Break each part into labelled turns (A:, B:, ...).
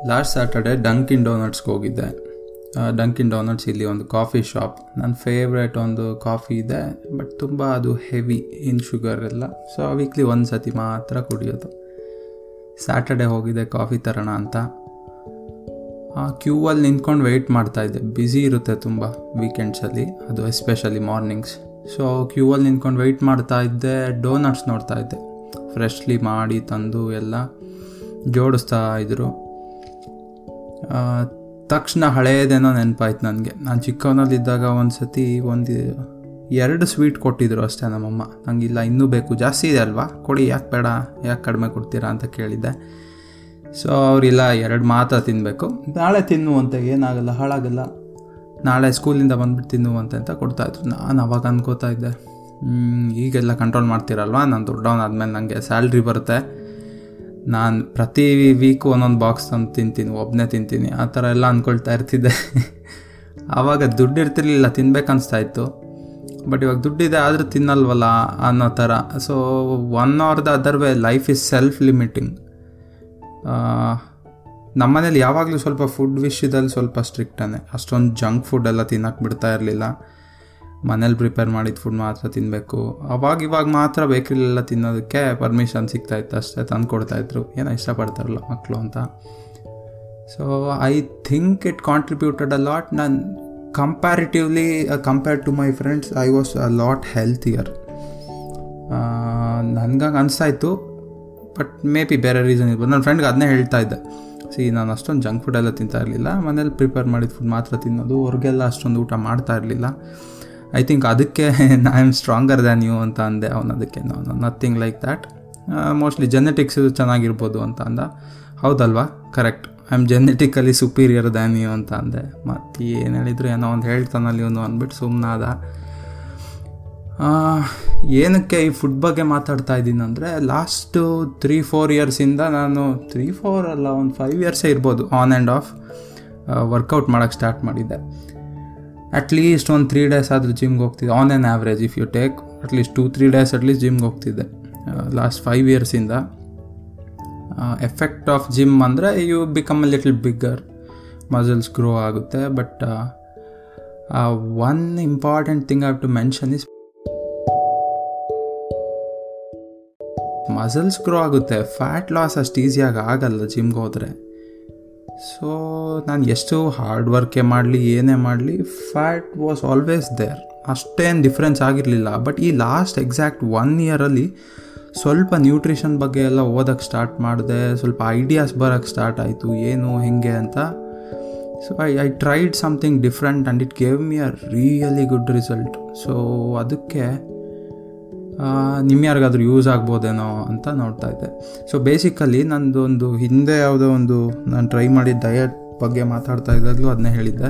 A: last Saturday ಡಂಕಿನ್ ಡೋನಟ್ಸ್ಗೆ ಹೋಗಿದ್ದೆ ಡಂಕಿನ್ Donuts ಇಲ್ಲಿ ಒಂದು ಕಾಫಿ ಶಾಪ್ ನನ್ನ ಫೇವ್ರೇಟ್ ಒಂದು ಕಾಫಿ ಇದೆ ಬಟ್ ತುಂಬ ಅದು ಹೆವಿ ಇನ್ ಶುಗರ್ ಎಲ್ಲ ಸೊ ವೀಕ್ಲಿ ಒಂದು ಸತಿ ಮಾತ್ರ ಕುಡಿಯೋದು ಸ್ಯಾಟರ್ಡೆ ಹೋಗಿದ್ದೆ ಕಾಫಿ ತರೋಣ ಅಂತ ಕ್ಯೂ ಅಲ್ಲಿ ನಿಂತ್ಕೊಂಡು ವೆಯ್ಟ್ ಮಾಡ್ತಾಯಿದ್ದೆ ಬ್ಯುಸಿ ಇರುತ್ತೆ ತುಂಬ ವೀಕೆಂಡ್ಸಲ್ಲಿ ಅದು ಎಸ್ಪೆಷಲಿ ಮಾರ್ನಿಂಗ್ಸ್ ಸೊ ಕ್ಯೂ ಅಲ್ಲಿ ನಿಂತ್ಕೊಂಡು ವೆಯ್ಟ್ ಮಾಡ್ತಾ ಇದ್ದೆ ಡೋನಟ್ಸ್ ನೋಡ್ತಾ ಇದ್ದೆ ಫ್ರೆಶ್ಲಿ ಮಾಡಿ ತಂದು ಎಲ್ಲ ಜೋಡಿಸ್ತಾ ಇದ್ರು ತಕ್ಷಣ ಹಳೇದೇನೋ ನೆನಪಾಯ್ತು ನನಗೆ ನಾನು ಚಿಕ್ಕವನಲ್ಲಿದ್ದಾಗ ಒಂದು ಸತಿ ಒಂದು ಎರಡು ಸ್ವೀಟ್ ಕೊಟ್ಟಿದ್ರು ಅಷ್ಟೇ ನಮ್ಮಮ್ಮ ನಂಗಿಲ್ಲ ಇನ್ನೂ ಬೇಕು ಜಾಸ್ತಿ ಇದೆ ಅಲ್ವಾ ಕೊಡಿ ಯಾಕೆ ಬೇಡ ಯಾಕೆ ಕಡಿಮೆ ಕೊಡ್ತೀರಾ ಅಂತ ಕೇಳಿದ್ದೆ ಸೊ ಅವರಿಲ್ಲ ಎರಡು ಮಾತ್ರ ತಿನ್ನಬೇಕು ನಾಳೆ ತಿನ್ನು ಅಂತ ಏನಾಗಲ್ಲ ಹಾಳಾಗಲ್ಲ ನಾಳೆ ಸ್ಕೂಲಿಂದ ಬಂದ್ಬಿಟ್ಟು ತಿನ್ನು ಅಂತ ಅಂತ ಕೊಡ್ತಾಯಿದ್ರು ನಾನು ಅವಾಗ ಅನ್ಕೋತಾ ಇದ್ದೆ ಈಗೆಲ್ಲ ಕಂಟ್ರೋಲ್ ಮಾಡ್ತೀರಲ್ವ ನಾನು ದೊಡ್ಡವನಾದ್ಮೇಲೆ ನನಗೆ ಸ್ಯಾಲ್ರಿ ಬರುತ್ತೆ ನಾನು ಪ್ರತಿ ವೀಕು ಒಂದೊಂದು ಬಾಕ್ಸ್ ತಂದು ತಿಂತೀನಿ ಒಬ್ಬನೇ ತಿಂತೀನಿ ಆ ಥರ ಎಲ್ಲ ಅಂದ್ಕೊಳ್ತಾ ಇರ್ತಿದ್ದೆ ಆವಾಗ ದುಡ್ಡು ಇರ್ತಿರ್ಲಿಲ್ಲ ತಿನ್ಬೇಕನ್ನಿಸ್ತಾ ಇತ್ತು ಬಟ್ ಇವಾಗ ದುಡ್ಡಿದೆ ಆದರೂ ತಿನ್ನಲ್ವಲ್ಲ ಅನ್ನೋ ಥರ so one or the other way life is self limiting ನಮ್ಮನೇಲಿ ಯಾವಾಗಲೂ ಸ್ವಲ್ಪ ಫುಡ್ ವಿಷಯದಲ್ಲಿ ಸ್ವಲ್ಪ ಸ್ಟ್ರಿಕ್ಟಾನೆ ಅಷ್ಟೊಂದು ಜಂಕ್ ಫುಡ್ ಎಲ್ಲ ತಿನ್ನಕ್ಕೆ ಬಿಡ್ತಾ ಇರಲಿಲ್ಲ ಮನೇಲಿ ಪ್ರಿಪೇರ್ ಮಾಡಿದ ಫುಡ್ ಮಾತ್ರ ತಿನ್ನಬೇಕು ಅವಾಗ ಇವಾಗ ಮಾತ್ರ ಬೇಕ್ರಿಲೆಲ್ಲ ತಿನ್ನೋದಕ್ಕೆ ಪರ್ಮಿಷನ್ ಸಿಗ್ತಾಯಿತ್ತು ಅಷ್ಟೇ ತಂದು ಕೊಡ್ತಾಯಿದ್ರು ಏನೋ ಇಷ್ಟಪಡ್ತಾರಲ್ಲ ಮಕ್ಕಳು ಅಂತ so I think it contributed a lot ನಾನು comparatively compared to my friends I was a lot healthier ನನಗಂಗೆ ಅನಿಸ್ತಾಯಿತ್ತು ಬಟ್ ಮೇ ಬಿ ಬೇರೆ ರೀಸನ್ ಇರ್ಬೋದು ನನ್ನ ಫ್ರೆಂಡ್ಗೆ ಅದನ್ನೇ ಹೇಳ್ತಾ ಇದ್ದೆ ಸಿ ನಾನು ಅಷ್ಟೊಂದು ಜಂಕ್ ಫುಡ್ ಎಲ್ಲ ತಿಂತಾ ಇರಲಿಲ್ಲ ಮನೇಲಿ ಪ್ರಿಪೇರ್ ಮಾಡಿದ ಫುಡ್ ಮಾತ್ರ ತಿನ್ನೋದು ಹೊರಗೆಲ್ಲ ಅಷ್ಟೊಂದು ಊಟ ಮಾಡ್ತಾ ಇರಲಿಲ್ಲ ಐ ಥಿಂಕ್ ಅದಕ್ಕೆ I am stronger than you ಅಂತ ಅಂದೆ ಅವನು ಅದಕ್ಕೆ ನಾನು nothing like that mostly genetics ಚೆನ್ನಾಗಿರ್ಬೋದು ಅಂತ ಅಂದ ಹೌದಲ್ವಾ correct I am genetically superior than you ಅಂತ ಅಂದೆ ಮತ್ತು ಏನು ಹೇಳಿದ್ರು ಏನೋ ಒಂದು ಹೇಳ್ತಾನಲ್ಲಿ ಇವನು ಅಂದ್ಬಿಟ್ಟು ಸುಮ್ಮನಾದ ಏನಕ್ಕೆ ಈ ಫುಡ್ ಬಗ್ಗೆ ಮಾತಾಡ್ತಾ ಇದ್ದೀನಿ ಅಂದರೆ ಲಾಸ್ಟು ತ್ರೀ ಫೋರ್ ಇಯರ್ಸಿಂದ ನಾನು ತ್ರೀ ಫೋರ್ ಅಲ್ಲ ಒಂದು ಫೈವ್ ಇಯರ್ಸೇ ಇರ್ಬೋದು ಆನ್ ಆ್ಯಂಡ್ ಆಫ್ ವರ್ಕೌಟ್ ಮಾಡೋಕ್ಕೆ ಸ್ಟಾರ್ಟ್ ಮಾಡಿದ್ದೆ ಅಟ್ಲೀಸ್ಟ್ ಒಂದು ತ್ರೀ ಡೇಸ್ ಆದರೂ ಜಿಮ್ಗೆ ಹೋಗ್ತಿದ್ದೆ on an average if you take at least two three days at least ಜಿಮ್ಗೆ ಹೋಗ್ತಿದ್ದೆ ಲಾಸ್ಟ್ ಫೈವ್ ಇಯರ್ಸಿಂದ ಎಫೆಕ್ಟ್ ಆಫ್ ಜಿಮ್ ಅಂದರೆ you become a little bigger muscles grow ಆಗುತ್ತೆ but one important thing have to mention is muscles grow ಆಗುತ್ತೆ fat loss ಅಷ್ಟು ಈಸಿಯಾಗಿ ಆಗಲ್ಲ ಜಿಮ್ಗೆ ಹೋದರೆ ಸೊ ನಾನು ಎಷ್ಟು ಹಾರ್ಡ್ ವರ್ಕೇ ಮಾಡಲಿ ಏನೇ ಮಾಡಲಿ ಫ್ಯಾಟ್ ವಾಸ್ ಆಲ್ವೇಸ್ ದೇರ್ ಅಷ್ಟೇನು ಡಿಫ್ರೆನ್ಸ್ ಆಗಿರಲಿಲ್ಲ ಬಟ್ ಈ ಲಾಸ್ಟ್ ಎಕ್ಸಾಕ್ಟ್ ಒನ್ ಇಯರಲ್ಲಿ ಸ್ವಲ್ಪ ನ್ಯೂಟ್ರಿಷನ್ ಬಗ್ಗೆ ಎಲ್ಲ ಓದೋಕ್ಕೆ ಸ್ಟಾರ್ಟ್ ಮಾಡಿದೆ ಸ್ವಲ್ಪ ಐಡಿಯಾಸ್ ಬರೋಕ್ಕೆ ಸ್ಟಾರ್ಟ್ ಆಯಿತು ಏನು ಹೇಗೆ ಅಂತ so I I tried something different and it gave me a really good result so ಅದಕ್ಕೆ ನಿಮ್ಮ ಯಾರಿಗಾದ್ರೂ ಯೂಸ್ ಆಗ್ಬೋದೇನೋ ಅಂತ ನೋಡ್ತಾ ಇದ್ದೆ ಸೊ ಬೇಸಿಕಲಿ ನಂದು ಒಂದು ಹಿಂದೆ ಯಾವುದೋ ಒಂದು ನಾನು ಟ್ರೈ ಮಾಡಿದ ಡಯಟ್ ಬಗ್ಗೆ ಮಾತಾಡ್ತಾ ಇದ್ದಾಗಲೂ ಅದನ್ನೇ ಹೇಳಿದ್ದೆ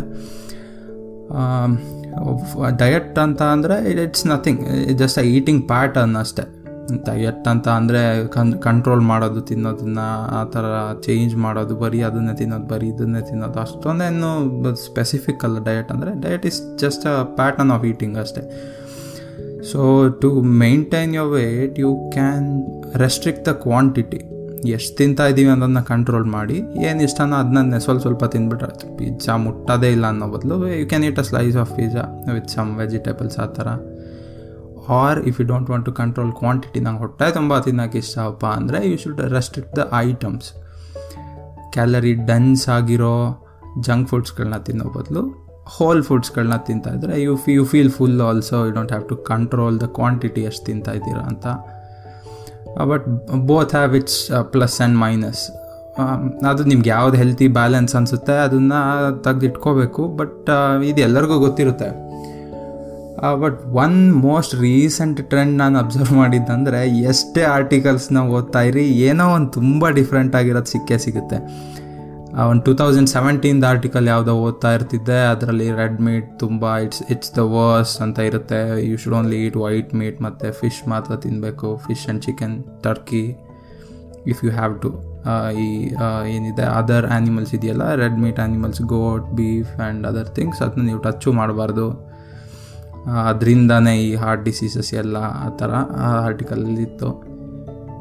A: ಡಯಟ್ ಅಂತ ಅಂದರೆ it's nothing just a eating pattern ಅಷ್ಟೇ ಡಯಟ್ ಅಂತ ಅಂದರೆ ಕನ್ ಕಂಟ್ರೋಲ್ ಮಾಡೋದು ತಿನ್ನೋದನ್ನು ಆ ಥರ ಚೇಂಜ್ ಮಾಡೋದು ಬರೀ ಅದನ್ನೇ ತಿನ್ನೋದು ಬರೀ ಇದನ್ನೇ ತಿನ್ನೋದು ಅಷ್ಟೊಂದೇನು ಸ್ಪೆಸಿಫಿಕ್ ಅಲ್ಲ ಡಯಟ್ ಅಂದರೆ diet is just a pattern of eating ಅಷ್ಟೇ so to maintain your weight you can restrict the quantity ಎಷ್ಟು ತಿಂತಾ ಇದ್ದೀವಿ ಅನ್ನೋದನ್ನ ಕಂಟ್ರೋಲ್ ಮಾಡಿ ಏನು ಇಷ್ಟನೋ ಅದನ್ನೇ ಸ್ವಲ್ಪ ಸ್ವಲ್ಪ ತಿಂದ್ಬಿಟ್ರೆ ಪಿಜ್ಜಾ ಮುಟ್ಟೋದೇ ಇಲ್ಲ ಅನ್ನೋ ಬದಲು you can eat a slice of pizza with some vegetables ಆ ಥರ or if you don't want to control quantity ನಂಗೆ ಹೊಟ್ಟೆ ತುಂಬ ತಿನ್ನೋಕೆ ಇಷ್ಟಪ್ಪ ಅಂದರೆ you should restrict the items calorie dense ಆಗಿರೋ ಜಂಕ್ ಫುಡ್ಸ್ಗಳನ್ನ ತಿನ್ನೋ ಬದಲು ಹೋಲ್ ಫುಡ್ಸ್ಗಳನ್ನ ತಿಂತಾ ಇದ್ರೆ ಯು ಫಿ you feel full also you don't have to control the quantity ಎಷ್ಟು ತಿಂತಾ ಇದ್ದೀರಾ ಅಂತ but both have its plus and minus ಅದು ನಿಮ್ಗೆ ಯಾವ್ದು ಹೆಲ್ತಿ ಬ್ಯಾಲೆನ್ಸ್ ಅನಿಸುತ್ತೆ ಅದನ್ನು ತೆಗೆದಿಟ್ಕೋಬೇಕು ಬಟ್ ಇದು ಎಲ್ಲರಿಗೂ ಗೊತ್ತಿರುತ್ತೆ but one most recent trend ನಾನು ಅಬ್ಸರ್ವ್ ಮಾಡಿದ್ದಂದರೆ ಎಷ್ಟೇ ಆರ್ಟಿಕಲ್ಸ್ನ ಓದ್ತಾ ಇರಿ ಏನೋ ಒಂದು ತುಂಬ ಡಿಫ್ರೆಂಟ್ ಆಗಿರೋದು ಸಿಕ್ಕೇ ಸಿಗುತ್ತೆ ಒಂದು ಟೂ ತೌಸಂಡ್ ಸೆವೆಂಟೀನ್ದ ಆರ್ಟಿಕಲ್ ಯಾವುದೋ ಓದ್ತಾ ಇರ್ತಿದ್ದೆ ಅದರಲ್ಲಿ ರೆಡ್ ಮೀಟ್ ತುಂಬ ಇಟ್ಸ್ ಇಟ್ಸ್ ದ ವರ್ಸ್ಟ್ ಅಂತ ಇರುತ್ತೆ you should only eat white meat ಮತ್ತು ಫಿಶ್ ಮಾತ್ರ ತಿನ್ನಬೇಕು fish and chicken turkey if you have to ಈ ಏನಿದೆ ಅದರ್ ಆ್ಯನಿಮಲ್ಸ್ ಇದೆಯಲ್ಲ red meat animals goat beef and other things ಅದನ್ನ ನೀವು ಟಚ್ಚು ಮಾಡಬಾರ್ದು ಅದರಿಂದನೇ ಈ ಹಾರ್ಟ್ ಡಿಸೀಸಸ್ ಎಲ್ಲ ಆ ಥರ ಆ ಆರ್ಟಿಕಲಲ್ಲಿತ್ತು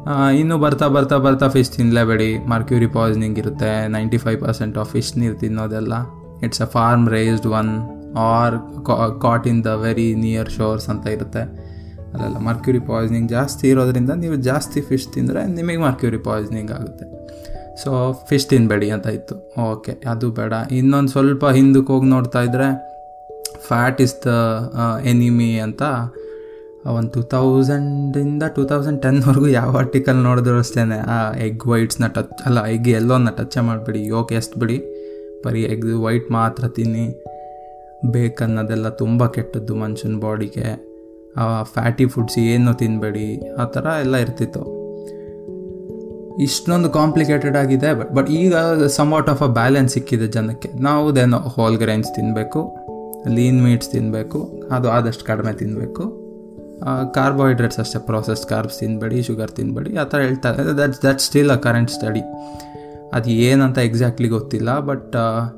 A: ಇನ್ನು ಬರ್ತಾ ಬರ್ತಾ ಬರ್ತಾ ಫಿಶ್ ತಿನ್ನಲೇಬೇಡಿ ಮರ್ಕ್ಯೂರಿ ಪಾಯ್ಸನಿಂಗ್ ಇರುತ್ತೆ ninety five percent of fish ನೀರು ತಿನ್ನೋದೆಲ್ಲ it's a farm raised one or caught in the very near shores ಅಂತ ಇರುತ್ತೆ ಅಲ್ಲೆಲ್ಲ ಮರ್ಕ್ಯೂರಿ ಪಾಯ್ಸನಿಂಗ್ ಜಾಸ್ತಿ ಇರೋದ್ರಿಂದ ನೀವು ಜಾಸ್ತಿ ಫಿಶ್ ತಿಂದರೆ ನಿಮಗೆ ಮರ್ಕ್ಯೂರಿ ಪಾಯ್ಸನಿಂಗ್ ಆಗುತ್ತೆ ಸೊ ಫಿಶ್ ತಿನ್ನಬೇಡಿ ಅಂತ ಇತ್ತು ಓಕೆ ಅದು ಬೇಡ ಇನ್ನೊಂದು ಸ್ವಲ್ಪ ಹಿಂದಕ್ಕೆ ಹೋಗಿ ನೋಡ್ತಾ ಇದ್ದರೆ ಫ್ಯಾಟ್ ಇಸ್ ದ ಎನಿಮಿ ಅಂತ ಒಂದು ಟು ತೌಸಂಡಿಂದ ಟೂ ತೌಸಂಡ್ ಟೆನ್ವರೆಗೂ ಯಾವ ಆರ್ಟಿಕಲ್ ನೋಡಿದ್ರು ಅಷ್ಟೇ ಆ ಎಗ್ ವೈಟ್ಸ್ನ ಟಚ್ ಅಲ್ಲ ಎಗ್ ಎಲ್ಲೋನ್ನ ಟಚ್ ಮಾಡಿಬಿಡಿ ಯೋಗ ಎಷ್ಟು ಬಿಡಿ ಬರೀ ಎಗ್ ವೈಟ್ ಮಾತ್ರ ತಿನ್ನಿ ಬೇಕನ್ನೋದೆಲ್ಲ ತುಂಬ ಕೆಟ್ಟದ್ದು ಮನುಷ್ಯನ ಬಾಡಿಗೆ ಫ್ಯಾಟಿ ಫುಡ್ಸ್ ಏನು ತಿನ್ನಬೇಡಿ ಆ ಥರ ಎಲ್ಲ ಇರ್ತಿತ್ತು ಇಷ್ಟೊಂದು ಕಾಂಪ್ಲಿಕೇಟೆಡ್ ಆಗಿದೆ ಬಟ್ ಬಟ್ ಈಗ ಸಮ್ವಾಟ್ ಆಫ್ ಅ ಬ್ಯಾಲೆನ್ಸ್ ಸಿಕ್ಕಿದೆ ಜನಕ್ಕೆ ನಾವು ದೇನೋ ಹೋಲ್ ಗ್ರೈನ್ಸ್ ತಿನ್ನಬೇಕು ಲೀನ್ ಮೀಟ್ಸ್ ತಿನ್ನಬೇಕು ಅದು ಆದಷ್ಟು ಕಡಿಮೆ ತಿನ್ನಬೇಕು ಕಾರ್ಬೋಹೈಡ್ರೇಟ್ಸ್ ಅಷ್ಟೇ ಪ್ರೊಸೆಸ್ಡ್ ಕಾರ್ಬ್ಸ್ ತಿನ್ನಬೇಡಿ ಶುಗರ್ ತಿನ್ನಬೇಡಿ ಆ ಥರ ಹೇಳ್ತಾರೆ that's that still a current study ಅದು ಏನಂತ ಎಕ್ಸಾಕ್ಟ್ಲಿ ಗೊತ್ತಿಲ್ಲ ಬಟ್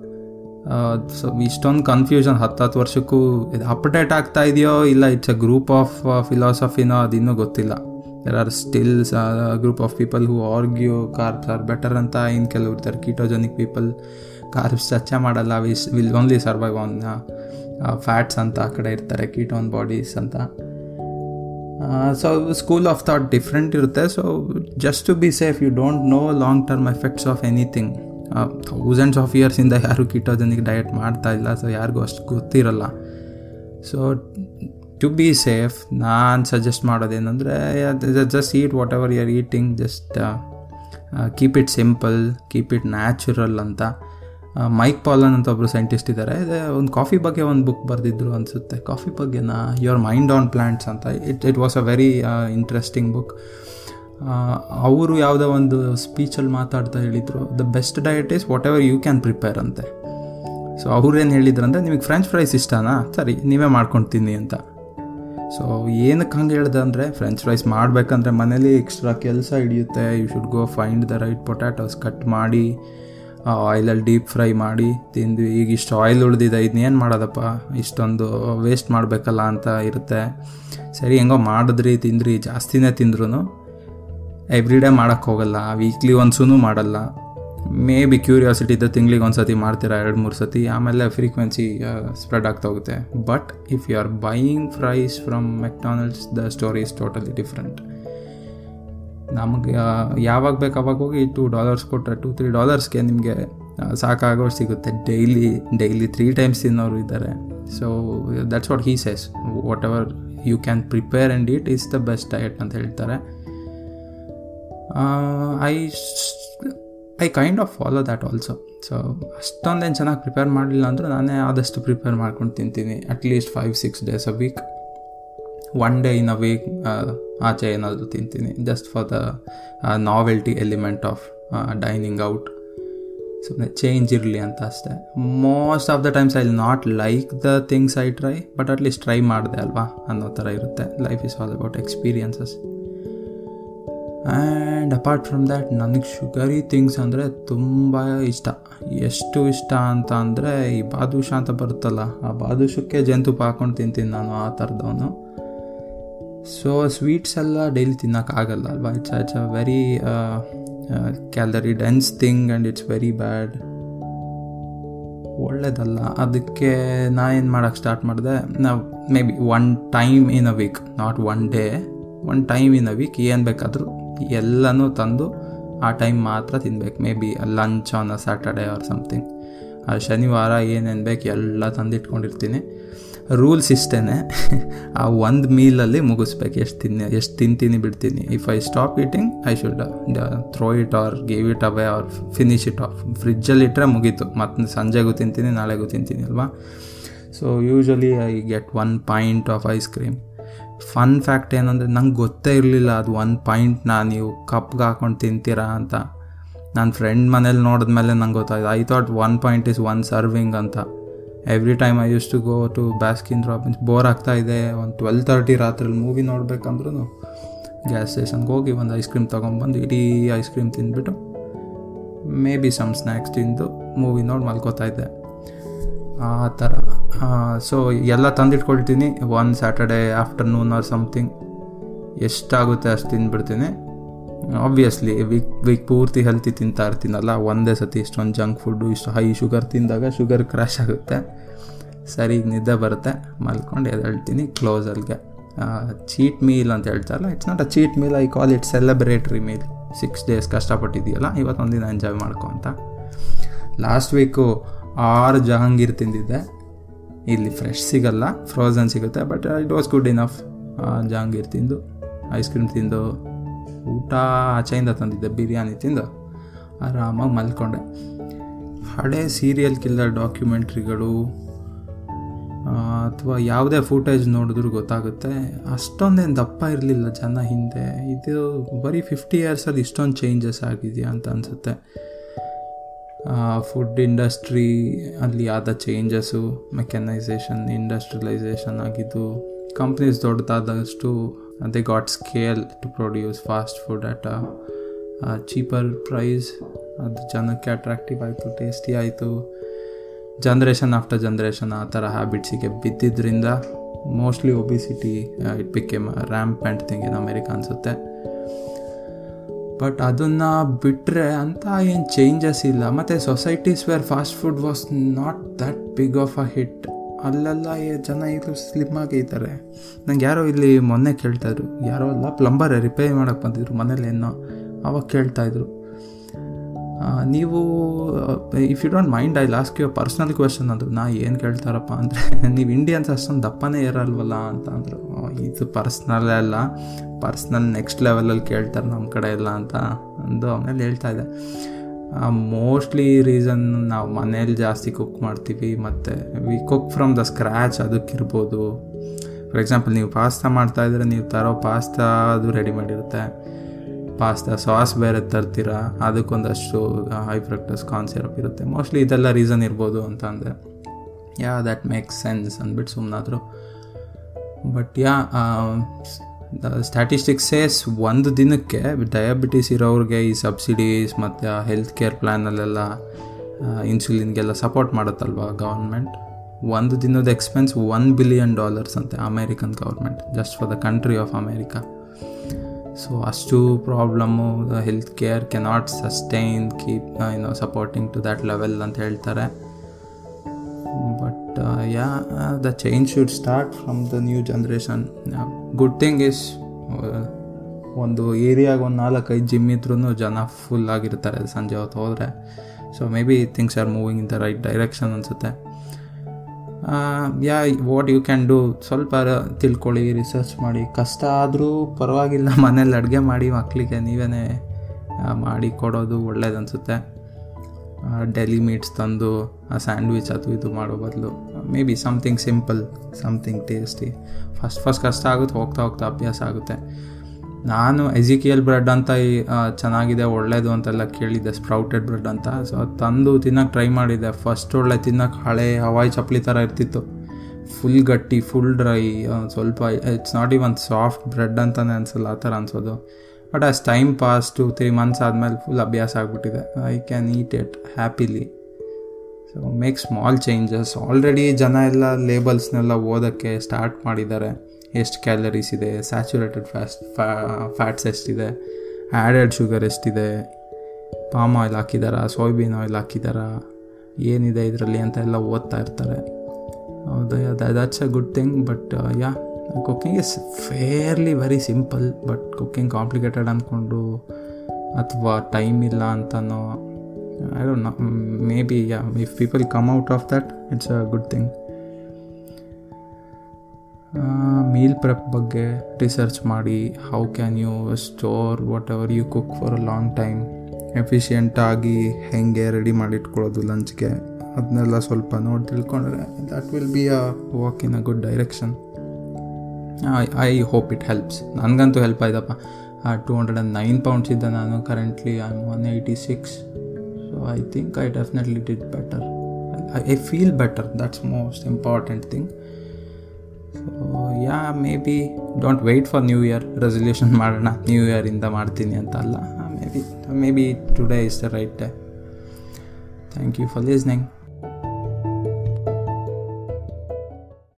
A: ಸೊ ಇಷ್ಟೊಂದು ಕನ್ಫ್ಯೂಷನ್ ಹತ್ತು ಹತ್ತು ವರ್ಷಕ್ಕೂ ಇದು ಅಪ್ಡೇಟ್ ಆಗ್ತಾ ಇದೆಯೋ ಇಲ್ಲ ಇಟ್ಸ್ ಅ ಗ್ರೂಪ್ ಆಫ್ ಫಿಲಾಸಫಿನೋ ಅದು ಇನ್ನೂ ಗೊತ್ತಿಲ್ಲ there are stills group of people who argue carbs are better ಅಂತ ಇನ್ನು ಕೆಲವು ಇರ್ತಾರೆ ಕೀಟೋಜನಿಕ್ ಪೀಪಲ್ ಕಾರ್ಬ್ಸ್ ಚರ್ಚೆ ಮಾಡಲ್ಲ we will only survive on fats ಅಂತ ಆ ಕಡೆ ಇರ್ತಾರೆ ಕೀಟೋನ್ ಬಾಡೀಸ್ ಅಂತ so school of thought different ಇರುತ್ತೆ so just to be safe you don't know long term effects of anything thousands of ಇಯರ್ಸಿಂದ ಯಾರು ಕೀಟೋಜನಿಕ್ ಡಯಟ್ ಮಾಡ್ತಾ ಇಲ್ಲ ಸೊ ಯಾರಿಗೂ ಅಷ್ಟು ಗೊತ್ತಿರಲ್ಲ ಸೊ ಟು ಬಿ ಸೇಫ್ ನಾನು ಸಜೆಸ್ಟ್ ಮಾಡೋದೇನೆಂದರೆ just eat whatever you are eating just keep it simple keep it natural ಅಂತ ಮೈಕ್ ಪಾಲನ್ ಅಂತ ಒಬ್ಬರು ಸೈಂಟಿಸ್ಟ್ ಇದ್ದಾರೆ ಒಂದು ಕಾಫಿ ಬಗ್ಗೆ ಒಂದು ಬುಕ್ ಬರೆದಿದ್ರು ಅನಿಸುತ್ತೆ ಕಾಫಿ ಬಗ್ಗೆನಾ ಯುವರ್ ಮೈಂಡ್ ಆನ್ ಪ್ಲ್ಯಾಂಟ್ಸ್ ಅಂತ it it was a very interesting book ಅವರು ಯಾವುದೋ ಒಂದು ಸ್ಪೀಚಲ್ಲಿ ಮಾತಾಡ್ತಾ ಹೇಳಿದರು the best diet is whatever you can prepare ಅಂತೆ ಸೊ ಅವ್ರೇನು ಹೇಳಿದ್ರಂದ್ರೆ ನಿಮಗೆ ಫ್ರೆಂಚ್ ಫ್ರೈಸ್ ಇಷ್ಟನಾ ಸರಿ ನೀವೇ ಮಾಡ್ಕೊಂಡು ತಿನ್ನಿ ಅಂತ ಸೊ ಏನಕ್ಕೆ ಹಂಗೆ ಹೇಳ್ದೆ ಅಂದರೆ ಫ್ರೆಂಚ್ ಫ್ರೈಸ್ ಮಾಡಬೇಕಂದ್ರೆ ಮನೇಲಿ ಎಕ್ಸ್ಟ್ರಾ ಕೆಲಸ ಹಿಡಿಯುತ್ತೆ you should go find the right potatoes cut ಮಾಡಿ ಆಯಿಲಲ್ಲಿ ಡೀಪ್ ಫ್ರೈ ಮಾಡಿ ತಿಂದ್ವಿ ಈಗ ಇಷ್ಟು ಆಯಿಲ್ ಉಳಿದಿದೆ ಇದನ್ನೇನು ಮಾಡೋದಪ್ಪ ಇಷ್ಟೊಂದು ವೇಸ್ಟ್ ಮಾಡಬೇಕಲ್ಲ ಅಂತ ಇರುತ್ತೆ ಸರಿ ಹೆಂಗೋ ಮಾಡಿದ್ರಿ ತಿಂದ್ರಿ ಜಾಸ್ತಿನೇ ತಿಂದ್ರೂ ಎವ್ರಿ ಡೇ ಮಾಡೋಕ್ಕೆ ಹೋಗಲ್ಲ ವೀಕ್ಲಿ ಒನ್ಸೂ ಮಾಡಲ್ಲ ಮೇ ಬಿ ಕ್ಯೂರಿಯಾಸಿಟಿ ಇದ್ದ ತಿಂಗ್ಳಿಗೆ ಒಂದು ಸತಿ ಮಾಡ್ತೀರಾ ಎರಡು ಮೂರು ಸತಿ ಆಮೇಲೆ ಫ್ರೀಕ್ವೆನ್ಸಿ ಸ್ಪ್ರೆಡ್ ಆಗ್ತಾ ಹೋಗುತ್ತೆ but if you are buying fries from McDonald's the story is totally different ನಮಗೆ ಯಾವಾಗ ಬೇಕು ಅವಾಗ ಹೋಗಿ ಟೂ ಡಾಲರ್ಸ್ ಕೊಟ್ಟರೆ ಟೂ ತ್ರೀ ಡಾಲರ್ಸ್ಗೆ ನಿಮಗೆ ಸಾಕಾಗೋ ಸಿಗುತ್ತೆ ಡೈಲಿ ಡೈಲಿ ತ್ರೀ ಟೈಮ್ಸ್ ತಿನ್ನೋರು ಇದ್ದಾರೆ so that's what he says whatever you can prepare and it is the best diet ಅಂತ ಹೇಳ್ತಾರೆ I I kind of follow that also so ಅಷ್ಟೊಂದೇನು ಚೆನ್ನಾಗಿ ಪ್ರಿಪೇರ್ ಮಾಡಲಿಲ್ಲ ಅಂದರೂ ನಾನೇ ಆದಷ್ಟು ಪ್ರಿಪೇರ್ ಮಾಡ್ಕೊಂಡು ತಿಂತೀನಿ at least five six days a week one day in a week ಆಚೆ ಏನಾದರೂ ತಿಂತೀನಿ just for the novelty element of dining out ಸುಮ್ಮನೆ ಚೇಂಜ್ ಇರಲಿ ಅಂತ ಅಷ್ಟೇ most of the times I not like the things I try but at least try ಮಾಡಿದೆ ಅಲ್ವಾ ಅನ್ನೋ ಥರ ಇರುತ್ತೆ life is all about experiences and apart from that ನನಗೆ ಶುಗರಿ ಥಿಂಗ್ಸ್ ಅಂದರೆ ತುಂಬ ಇಷ್ಟ ಎಷ್ಟು ಇಷ್ಟ ಅಂತ ಅಂದರೆ ಈ ಬಾದುಷ ಅಂತ ಬರುತ್ತಲ್ಲ ಆ ಬಾದುಷಕ್ಕೆ ಜೇನುತುಪ್ಪ ಹಾಕೊಂಡು ತಿಂತೀನಿ ನಾನು ಆ ಥರದವನು ಸೊ ಸ್ವೀಟ್ಸ್ ಎಲ್ಲ ಡೈಲಿ ತಿನ್ನೋಕ್ಕಾಗಲ್ಲ ಅಲ್ವಾ it's it's a very calorie dense thing and it's very bad ಒಳ್ಳೇದಲ್ಲ ಅದಕ್ಕೆ ನಾ ಏನು ಮಾಡೋಕ್ಕೆ ಸ್ಟಾರ್ಟ್ ಮಾಡಿದೆ ನಾವು maybe one time in a week not one day one time in a week ಏನು ಬೇಕಾದರೂ ಎಲ್ಲನೂ ತಂದು ಆ ಟೈಮ್ ಮಾತ್ರ ತಿನ್ಬೇಕು maybe lunch on a Saturday or something ಆ ಶನಿವಾರ ಏನೇನು ಬೇಕು ಎಲ್ಲ ತಂದಿಟ್ಕೊಂಡಿರ್ತೀನಿ ರೂಲ್ಸ್ ಇಷ್ಟೇ ಆ ಒಂದು ಮೀಲಲ್ಲಿ ಮುಗಿಸ್ಬೇಕು ಎಷ್ಟು ತಿನ್ನಿ ಎಷ್ಟು ತಿಂತೀನಿ ಬಿಡ್ತೀನಿ if I stop eating I should throw it or give it away or finish it off ಫ್ರಿಜ್ಜಲ್ಲಿ ಇಟ್ಟರೆ ಮುಗೀತು ಮತ್ತು ಸಂಜೆಗೂ ತಿಂತೀನಿ ನಾಳೆಗೂ ತಿಂತೀನಿ ಅಲ್ವಾ so usually I get one point of ice cream fun fact ಏನಂದರೆ ನಂಗೆ ಗೊತ್ತೇ ಇರಲಿಲ್ಲ ಅದು ಒನ್ ಪಾಯಿಂಟ್ನ ನೀವು ಕಪ್ಗೆ ಹಾಕೊಂಡು ತಿಂತೀರಾ ಅಂತ ನನ್ನ ಫ್ರೆಂಡ್ ಮನೇಲಿ ನೋಡಿದ್ಮೇಲೆ ನಂಗೆ ಗೊತ್ತಾಯ್ತು I thought one point is one serving ಅಂತ every time I use to go to Baskin Robbins bore ಆಗ್ತಾ ಇದೆ ಒಂದು ಟ್ವೆಲ್ ತರ್ಟಿ ರಾತ್ರಿಲಿ ಮೂವಿ ನೋಡ್ಬೇಕಂದ್ರೂ ಗ್ಯಾಸ್ ಸ್ಟೇಷನ್ಗೆ ಹೋಗಿ ಒಂದು ಐಸ್ ಕ್ರೀಮ್ ತೊಗೊಂಬಂದು ಇಡೀ ಐಸ್ ಕ್ರೀಮ್ ತಿಂದ್ಬಿಟ್ಟು ಮೇ ಬಿ ಸಮ್ ಸ್ನ್ಯಾಕ್ಸ್ ತಿಂದು ಮೂವಿ ನೋಡಿ ಮಲ್ಕೋತಾ ಇದ್ದೆ ಆ ಥರ ಸೊ ಎಲ್ಲ ತಂದಿಟ್ಕೊಳ್ತೀನಿ one Saturday afternoon or something ಎಷ್ಟಾಗುತ್ತೆ ಅಷ್ಟು ತಿಂದ್ಬಿಡ್ತೀನಿ ಆಬ್ವಿಯಸ್ಲಿ ವೀಕ್ ವೀಕ್ ಪೂರ್ತಿ ಹೆಲ್ತಿ ತಿಂತಾ ಇರ್ತೀನಲ್ಲ ಒಂದೇ ಸತಿ ಇಷ್ಟೊಂದು ಜಂಕ್ ಫುಡ್ಡು ಇಷ್ಟು ಹೈ ಶುಗರ್ ತಿಂದಾಗ ಶುಗರ್ ಕ್ರ್ಯಾಶ್ ಆಗುತ್ತೆ ಸರಿ ನಿದ್ದೆ ಬರುತ್ತೆ ಮಲ್ಕೊಂಡು ಎದ್ದೇಳ್ತೀನಿ ಕ್ಲೋಸ್ ಅಲ್ಲಿಗೆ ಚೀಟ್ ಮೀಲ್ ಅಂತ ಹೇಳ್ತಾರಲ್ಲ it's not a cheat meal I call it celebratory meal six days ಕಷ್ಟಪಟ್ಟಿದೆಯಲ್ಲ ಇವತ್ತೊಂದಿನ ಎಂಜಾಯ್ ಮಾಡ್ಕೊ ಅಂತ ಲಾಸ್ಟ್ ವೀಕು ಆರು ಜಹಾಂಗೀರ್ ತಿಂದಿದ್ದೆ ಇಲ್ಲಿ ಫ್ರೆಶ್ ಸಿಗಲ್ಲ ಫ್ರೋಝನ್ ಸಿಗುತ್ತೆ but it was good enough Jahangir ತಿಂದು ಐಸ್ ಕ್ರೀಮ್ ತಿಂದು ಊಟ ಆಚೆಯಿಂದ ತಂದಿದ್ದೆ ಬಿರಿಯಾನಿ ತಿಂದು ಆರಾಮಾಗಿ ಮಲ್ಕೊಂಡೆ ಹಳೆ ಸೀರಿಯಲ್ ಕಿಲ್ಲರ್ ಡಾಕ್ಯುಮೆಂಟ್ರಿಗಳು ಅಥವಾ ಯಾವುದೇ ಫುಟೇಜ್ ನೋಡಿದ್ರು ಗೊತ್ತಾಗುತ್ತೆ ಅಷ್ಟೊಂದೇನು ದಪ್ಪ ಇರಲಿಲ್ಲ ಜನ ಹಿಂದೆ ಇದು ಬರೀ ಫಿಫ್ಟಿ ಇಯರ್ಸಲ್ಲಿ ಇಷ್ಟೊಂದು ಚೇಂಜಸ್ ಆಗಿದೆಯಾ ಅಂತ ಅನಿಸುತ್ತೆ ಫುಡ್ ಇಂಡಸ್ಟ್ರಿ ಅಲ್ಲಿ ಆದ ಚೇಂಜಸ್ಸು ಮೆಕ್ಯಾನೈಸೇಷನ್ ಇಂಡಸ್ಟ್ರಿಯಲೈಸೇಷನ್ ಆಗಿದ್ದು ಕಂಪ್ನೀಸ್ ದೊಡ್ಡದಾದಷ್ಟು they got scale to produce fast food at a cheaper price ಅದು ಜನಕ್ಕೆ ಅಟ್ರಾಕ್ಟಿವ್ ಆಯಿತು ಟೇಸ್ಟಿ ಆಯಿತು ಜನ್ರೇಷನ್ ಆಫ್ಟರ್ ಜನ್ರೇಷನ್ ಆ ಥರ ಹ್ಯಾಬಿಟ್ಸಿಗೆ ಬಿದ್ದಿದ್ದರಿಂದ mostly obesity it became ramp and thing in America ಅನಿಸುತ್ತೆ ಬಟ್ ಅದನ್ನು ಬಿಟ್ಟರೆ ಅಂತ ಏನು ಚೇಂಜಸ್ ಇಲ್ಲ ಮತ್ತು societies where fast food was not that big of a hit ಅಲ್ಲೆಲ್ಲ ಜನ ಈಗಲೂ ಸ್ಲಿಮ್ ಆಗೇ ಇದ್ದಾರೆ ನಂಗೆ ಯಾರೋ ಇಲ್ಲಿ ಮೊನ್ನೆ ಕೇಳ್ತಾಯಿದ್ರು ಯಾರೋ ಅಲ್ಲ ಪ್ಲಂಬರ್ ರಿಪೇರಿ ಮಾಡೋಕ್ಕೆ ಬಂದಿದ್ರು ಮನೇಲಿ ಏನೋ ಅವಾಗ ಕೇಳ್ತಾಯಿದ್ರು ನೀವು if you don't mind I last you personal question ಅಂದರು ನಾ ಏನು ಕೇಳ್ತಾರಪ್ಪ ಅಂದರೆ ನೀವು ಇಂಡಿಯನ್ಸ್ ಅಷ್ಟೊಂದು ದಪ್ಪನೇ ಇರಲ್ವಲ್ಲ ಅಂತ ಅಂದರು ಇದು ಪರ್ಸ್ನಲ್ಲೇ ಅಲ್ಲ ಪರ್ಸ್ನಲ್ ನೆಕ್ಸ್ಟ್ ಲೆವೆಲಲ್ಲಿ ಕೇಳ್ತಾರೆ ನಮ್ಮ ಕಡೆ ಎಲ್ಲ ಅಂತ ಅಂದು ಆಮೇಲೆ ಹೇಳ್ತಾ ಇದ್ದೆ ಮೋಸ್ಟ್ಲಿ ರೀಸನ್ ನಾವು ಮನೇಲಿ ಜಾಸ್ತಿ ಕುಕ್ ಮಾಡ್ತೀವಿ ಮತ್ತು we cook from the scratch ಅದಕ್ಕಿರ್ಬೋದು ಫಾರ್ ಎಕ್ಸಾಂಪಲ್ ನೀವು ಪಾಸ್ತಾ ಮಾಡ್ತಾಯಿದ್ರೆ ನೀವು ತರೋ ಪಾಸ್ತಾ ಅದು ರೆಡಿ ಮಾಡಿರುತ್ತೆ ಪಾಸ್ತಾ ಸಾಸ್ ಬೇರೆ ತರ್ತೀರ ಅದಕ್ಕೊಂದಷ್ಟು ಹೈ ಫ್ರಕ್ಟಸ್ ಕಾರ್ನ್ ಸಿರಪ್ ಇರುತ್ತೆ ಮೋಸ್ಟ್ಲಿ ಇದೆಲ್ಲ ರೀಸನ್ ಇರ್ಬೋದು ಅಂತ ಅಂದೆ ಯಾ ದ್ಯಾಟ್ ಮೇಕ್ಸ್ ಸೆನ್ಸ್ ಅಂದ್ಬಿಟ್ಟು ಸುಮ್ಮನಾದರು ಬಟ್ ಯಾ ಸ್ಟ್ಯಾಟಿಸ್ಟಿಕ್ಸ್ ಸೇಸ್ ಒಂದು ದಿನಕ್ಕೆ ಡಯಾಬಿಟೀಸ್ ಇರೋರಿಗೆ ಈ ಸಬ್ಸಿಡೀಸ್ ಮತ್ತು ಹೆಲ್ತ್ ಕೇರ್ ಪ್ಲ್ಯಾನಲ್ಲೆಲ್ಲ ಇನ್ಸುಲಿನ್ಗೆಲ್ಲ ಸಪೋರ್ಟ್ ಮಾಡುತ್ತಲ್ವ ಗೌರ್ಮೆಂಟ್ ಒಂದು ದಿನದ ಎಕ್ಸ್ಪೆನ್ಸ್ ಒನ್ ಬಿಲಿಯನ್ ಡಾಲರ್ಸ್ ಅಂತೆ American government just for the country of America so ಅಷ್ಟು problem the health care cannot sustain keep ಏನೋ ಸಪೋರ್ಟಿಂಗ್ ಟು ದ್ಯಾಟ್ ಲೆವೆಲ್ ಅಂತ ಹೇಳ್ತಾರೆ but yeah the change should start from the new generation good thing is ಒಂದು ಏರಿಯಾಗ ಒಂದು ನಾಲ್ಕೈದು gym ಇದ್ರೂ ಜನ ಫುಲ್ ಆಗಿರ್ತಾರೆ ಸಂಜೆ ಹೊತ್ತು ಹೋದರೆ so maybe things are moving in the right direction ಅನಿಸುತ್ತೆ yeah what you can do ಸ್ವಲ್ಪ ತಿಳ್ಕೊಳ್ಳಿ ರಿಸರ್ಚ್ ಮಾಡಿ ಕಷ್ಟ ಆದರೂ ಪರವಾಗಿಲ್ಲ ಮನೇಲಿ ಅಡುಗೆ ಮಾಡಿ ಮಕ್ಕಳಿಗೆ ನೀವೇ ಮಾಡಿ ಕೊಡೋದು ಒಳ್ಳೇದು ಅನಿಸುತ್ತೆ ಡೆಲಿ ಮೀಟ್ಸ್ ತಂದು ಆ ಸ್ಯಾಂಡ್ವಿಚ್ ಅದು ಇದು ಮಾಡೋ ಬದಲು maybe something simple something tasty first first ಕಷ್ಟ ಆಗುತ್ತೆ ಹೋಗ್ತಾ ಹೋಗ್ತಾ ಅಭ್ಯಾಸ ಆಗುತ್ತೆ ನಾನು ಎಜಿಕಿಯಲ್ ಬ್ರೆಡ್ ಅಂತ ಚೆನ್ನಾಗಿದೆ ಒಳ್ಳೇದು ಅಂತೆಲ್ಲ ಕೇಳಿದ್ದೆ ಸ್ಪ್ರೌಟೆಡ್ ಬ್ರೆಡ್ ಅಂತ ಸೊ ತಂದು ತಿನ್ನೋಕೆ ಟ್ರೈ ಮಾಡಿದ್ದೆ ಫಸ್ಟ್ ಒಳ್ಳೆ ತಿನ್ನೋಕೆ ಹಳೆ ಹವಾಯಿ ಚಪ್ಪಲಿ ಥರ ಇರ್ತಿತ್ತು ಫುಲ್ ಗಟ್ಟಿ ಫುಲ್ ಡ್ರೈ ಸ್ವಲ್ಪ it's not even soft bread ಅಂತಲೇ ಅನಿಸಲ್ಲ ಆ ಥರ ಅನ್ಸೋದು but as time pass two three months ಆದಮೇಲೆ ಫುಲ್ ಅಭ್ಯಾಸ ಆಗಿಬಿಟ್ಟಿದೆ I can eat it happily so make small changes already ಜನ ಎಲ್ಲ ಲೇಬಲ್ಸ್ನೆಲ್ಲ ಓದೋಕ್ಕೆ ಸ್ಟಾರ್ಟ್ ಮಾಡಿದ್ದಾರೆ ಎಷ್ಟು ಕ್ಯಾಲರೀಸ್ ಇದೆ ಸ್ಯಾಚುರೇಟೆಡ್ ಫ್ಯಾಸ್ಟ್ ಫ್ಯಾಟ್ಸ್ ಎಷ್ಟಿದೆ ಆ್ಯಡೆಡ್ ಶುಗರ್ ಎಷ್ಟಿದೆ ಪಾಮ್ ಆಯಿಲ್ ಹಾಕಿದಾರಾ ಸೋಯಾಬೀನ್ ಆಯಿಲ್ ಹಾಕಿದಾರಾ ಏನಿದೆ ಇದರಲ್ಲಿ ಅಂತ ಎಲ್ಲ ಓದ್ತಾ ಇರ್ತಾರೆ ಹೌದು that's a good thing but yeah cooking is fairly very simple but cooking complicated ಅಂದ್ಕೊಂಡು ಅಥವಾ ಟೈಮ್ ಇಲ್ಲ ಅಂತನೋ I don't know maybe yeah if people come out of that it's a good thing meal prep ಬಗ್ಗೆ research ಮಾಡಿ how can you store whatever you cook for a long time ಎಫಿಷಿಯೆಂಟಾಗಿ ಹೆಂಗೆ ready ಮಾಡಿಟ್ಕೊಳ್ಳೋದು ಲಂಚ್ಗೆ ಅದನ್ನೆಲ್ಲ ಸ್ವಲ್ಪ ನೋಡಿ ತಿಳ್ಕೊಂಡ್ರೆ that will be a walk in a good direction I I hope it helps ನನಗಂತೂ ಹೆಲ್ಪ್ ಆಯ್ತಪ್ಪ two hundred and nine pounds ಇದ್ದ ನಾನು currently I am one eighty six so I think I definitely did better I feel better that's most important thing so yeah maybe don't wait for new year resolution ಮಾಡೋಣ new ಇಯರಿಂದ ಮಾಡ್ತೀನಿ ಅಂತ ಅಲ್ಲ maybe maybe today is the right day thank you for listening